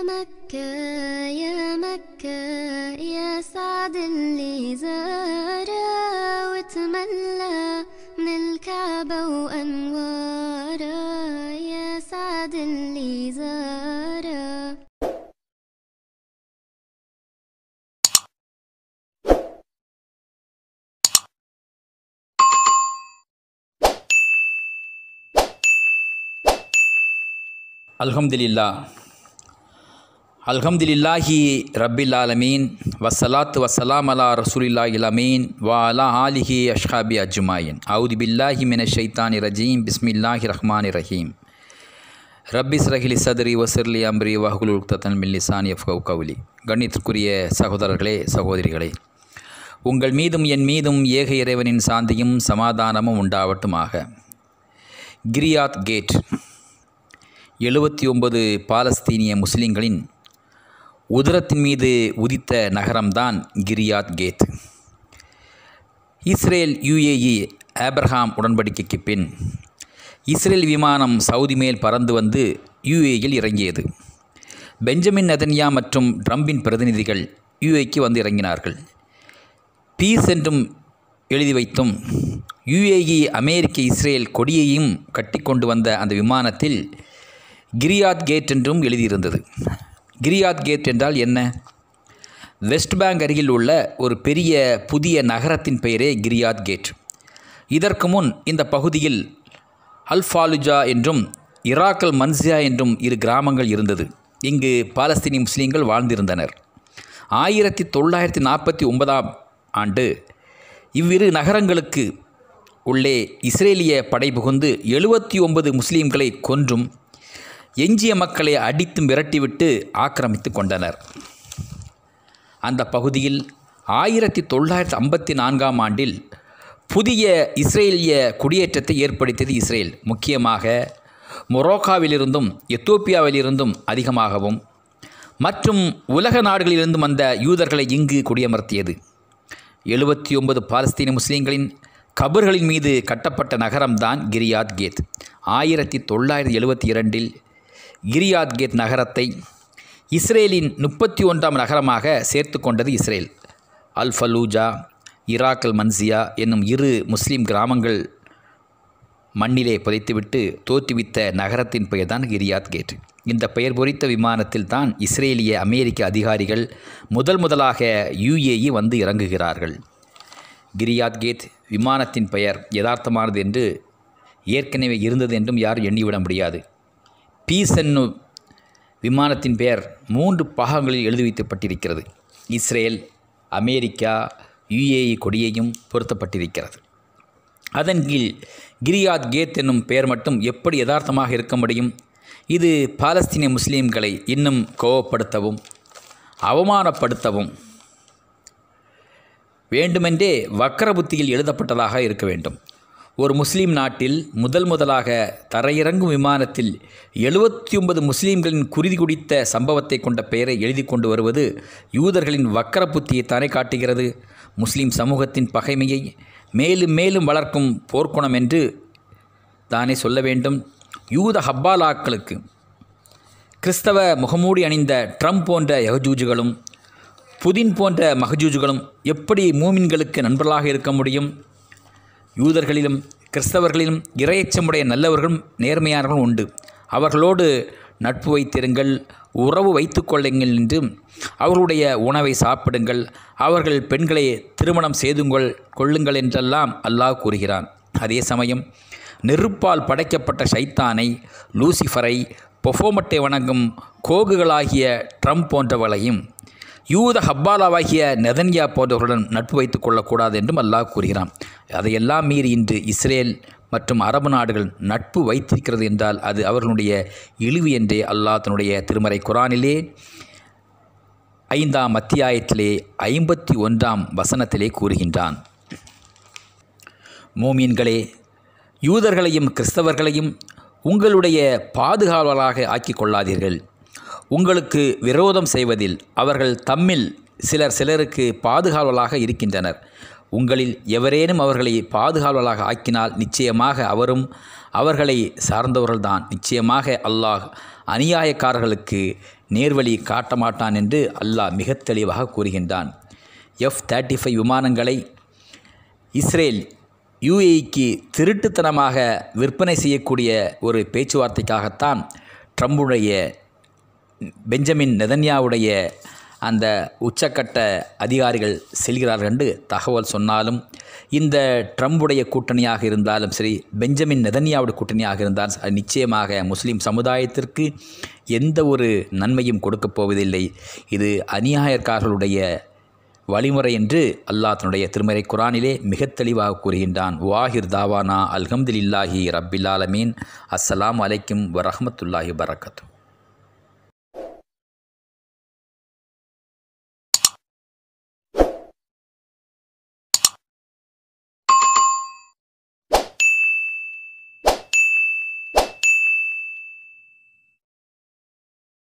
مكة يا مكة يا سعد اللي زارها وتملى من الكعبة وأنوارها يا سعد اللي زارها அல்ஹம்துலில்லா அல்ஹம்துலில்லாஹி ரப்பில் ஆலமீன் வஸ்ஸலாத்து வஸ்ஸலாம் அலா ரசூலில்லாஹில் அமீன் வா அலா ஆலிஹி அஷ்ஹாபி அஜ்மாயின் அவுது பில்லாஹி மின ஷைத்தானி ரஜீம் பிஸ்மில்லாஹி ரஹ்மானி ரஹீம் ரப்பி ஸ்ரஹிலி சதுரி வசிர்லி அம்ரி வஹுல் உக்தத்தன் மில்லிசான் எஃப்கவ் கவுலி கண்ணியத்திற்குரிய சகோதரர்களே சகோதரிகளே உங்கள் மீதும் என் மீதும் ஏக இறைவனின் சாந்தியும் சமாதானமும் உண்டாவட்டுமாக கிரியாத் கேட் எழுபத்தி ஒன்பது பாலஸ்தீனிய முஸ்லிம்களின் உதரத்தின் மீது உதித்த நகரம்தான் Kiryat Gat Israel UAE Abraham உடன்படிக்கைக்கு பின் இஸ்ரேல் விமானம் சவுதி மேல் பறந்து வந்து யுஏயில் இறங்கியது பெஞ்சமின் நெதன்யா மற்றும் ட்ரம்பின் பிரதிநிதிகள் யுஏக்கு வந்து இறங்கினார்கள் பீஸ் என்றும் எழுதி வைத்தும் யுஏஇ அமெரிக்க இஸ்ரேல் கொடியையும் கட்டிக்கொண்டு வந்த அந்த விமானத்தில் கிரியாத் கேட் என்றும் எழுதியிருந்தது கிரியாத் கேட் என்றால் என்ன வெஸ்ட் பேங்க் அருகில் உள்ள ஒரு பெரிய புதிய நகரத்தின் பெயரே கிரியாத் கேட் இதற்கு முன் இந்த பகுதியில் அல்ஃபாலுஜா என்றும் இராக்கல் மன்சியா என்றும் இரு கிராமங்கள் இருந்தது இங்கு பாலஸ்தீனி முஸ்லீம்கள் வாழ்ந்திருந்தனர் ஆயிரத்தி தொள்ளாயிரத்தி நாற்பத்தி ஒன்பதாம் ஆண்டு இவ்விரு நகரங்களுக்கு உள்ளே இஸ்ரேலிய படை புகுந்து எழுபத்தி ஒன்பது முஸ்லீம்களை கொன்றும் எஞ்சிய மக்களை அடித்தும் விரட்டிவிட்டு ஆக்கிரமித்து கொண்டனர் அந்த பகுதியில் ஆயிரத்தி தொள்ளாயிரத்தி ஐம்பத்தி நான்காம் ஆண்டில் புதிய இஸ்ரேலிய குடியேற்றத்தை ஏற்படுத்தியது இஸ்ரேல் முக்கியமாக மொரோக்காவிலிருந்தும் எத்தோப்பியாவிலிருந்தும் அதிகமாகவும் மற்றும் உலக நாடுகளிலிருந்தும் வந்த யூதர்களை இங்கு குடியமர்த்தியது எழுபத்தி ஒன்பது பாலஸ்தீன முஸ்லீம்களின் கபர்களின் மீது கட்டப்பட்ட நகரம்தான் கிரியாத் கேத் ஆயிரத்தி தொள்ளாயிரத்தி எழுபத்தி இரண்டில் கிரியாத் கேட் நகரத்தை இஸ்ரேலின் முப்பத்தி ஒன்றாம் நகரமாக சேர்த்து கொண்டது இஸ்ரேல் அல் ஃபலூஜா இராக்கல் மன்சியா என்னும் இரு முஸ்லீம் கிராமங்கள் மண்ணிலே புதைத்துவிட்டு தோற்றுவித்த நகரத்தின் பெயர்தான் கிரியாத் கேட் இந்த பெயர் பொறித்த விமானத்தில் தான் இஸ்ரேலிய அமெரிக்க அதிகாரிகள் முதல் முதலாக யுஏஇ வந்து இறங்குகிறார்கள் கிரியாத் கேட் விமானத்தின் பெயர் யதார்த்தமானது என்று ஏற்கனவே இருந்தது என்றும் யாரும் எண்ணிவிட முடியாது பீஸ் என்னும் விமானத்தின் பெயர் மூன்று பாகங்களில் எழுதி வைக்கப்பட்டிருக்கிறது இஸ்ரேல் அமெரிக்கா யுஏஇ கொடியையும் பொருத்தப்பட்டிருக்கிறது அதன் கீழ் கிரியாத் கேத் என்னும் பெயர் மட்டும் எப்படி யதார்த்தமாக இருக்க முடியும் இது பாலஸ்தீன முஸ்லீம்களை இன்னும் கோவப்படுத்தவும் அவமானப்படுத்தவும் வேண்டுமென்றே வக்கர புத்தியில் எழுதப்பட்டதாக இருக்க வேண்டும் ஒரு முஸ்லீம் நாட்டில் முதல் முதலாக தரையிறங்கும் விமானத்தில் எழுபத்தி ஒன்பது முஸ்லீம்களின் குருதி குடித்த சம்பவத்தை கொண்ட பெயரை எழுதி கொண்டு வருவது யூதர்களின் வக்கர புத்தியைத்தானே காட்டுகிறது முஸ்லீம் சமூகத்தின் பகைமையை மேலும் மேலும் வளர்க்கும் போர்க்குணம் என்று தானே சொல்ல வேண்டும் யூத ஹப்பாலாக்களுக்கு கிறிஸ்தவ முகமூடி அணிந்த ட்ரம்ப் போன்ற யகஜூஜுகளும் புதின் போன்ற மகஜூஜுகளும் எப்படி மூமின்களுக்கு நண்பர்களாக இருக்க முடியும் யூதர்களிலும் கிறிஸ்தவர்களிலும் இரையச்சமுடைய நல்லவர்களும் நேர்மையானவர்களும் உண்டு அவர்களோடு நட்பு வைத்திருங்கள் உறவு வைத்துக்கொள்ளுங்கள் என்றும் அவர்களுடைய உணவை சாப்பிடுங்கள் அவர்கள் பெண்களை திருமணம் செய்துங்கொள் கொள்ளுங்கள் என்றெல்லாம் அல்லாஹ் கூறுகிறான் அதே சமயம் நெருப்பால் படைக்கப்பட்ட ஷைத்தானை லூசிஃபரை பொஃபோமட்டை வணங்கும் கோகுகளாகிய ட்ரம்ப் போன்றவர்களையும் யூத ஹப்பாலாவாகிய நெதன்யா போன்றவர்களுடன் நட்பு வைத்துக் கொள்ளக்கூடாது என்றும் அல்லாஹ் கூறுகிறான் அதையெல்லாம் மீறி இன்று இஸ்ரேல் மற்றும் அரபு நாடுகள் நட்பு வைத்திருக்கிறது என்றால் அது அவர்களுடைய இழிவு என்றே அல்லாஹ் தன்னுடைய திருமறை குரானிலே ஐந்தாம் அத்தியாயத்திலே ஐம்பத்தி ஒன்றாம் வசனத்திலே கூறுகின்றான் மூமீன்களே யூதர்களையும் கிறிஸ்தவர்களையும் உங்களுடைய பாதுகாவலராக ஆக்கிக் கொள்ளாதீர்கள் உங்களுக்கு விரோதம் செய்வதில் அவர்கள் தம்மில் சிலர் சிலருக்கு பாதுகாவலாக இருக்கின்றனர் உங்களில் எவரேனும் அவர்களை பாதுகாவலாக ஆக்கினால் நிச்சயமாக அவரும் அவர்களை சார்ந்தவர்கள்தான் நிச்சயமாக அல்லாஹ் அநியாயக்காரர்களுக்கு நேர்வழி காட்ட மாட்டான் என்று அல்லாஹ் மிக தெளிவாக கூறுகின்றான் எஃப் தேர்ட்டி ஃபைவ் விமானங்களை இஸ்ரேல் யுஏஇக்கு திருட்டுத்தனமாக விற்பனை செய்யக்கூடிய ஒரு பேச்சுவார்த்தைக்காகத்தான் ட்ரம்புடைய பெஞ்சமின் நெதன்யாவுடைய அந்த உச்சக்கட்ட அதிகாரிகள் செல்கிறார்கள் என்று தகவல் சொன்னாலும் இந்த ட்ரம்புடைய கூட்டணியாக இருந்தாலும் சரி பெஞ்சமின் நெதன்யாவுடைய கூட்டணியாக இருந்தாலும் அது நிச்சயமாக முஸ்லீம் சமுதாயத்திற்கு எந்த ஒரு நன்மையும் கொடுக்கப் போவதில்லை இது அநியாயக்காரர்களுடைய வழிமுறை என்று அல்லாஹ் தன்னுடைய திருமறை குரானிலே மிக தெளிவாக கூறுகின்றான் வாஹிர் தாவானா அல்ஹம்துலில்லாஹி ரப்பில் ஆலமீன் அஸ்ஸலாமு அலைக்கும் வரஹ்மத்துல்லாஹி வரக்கத்து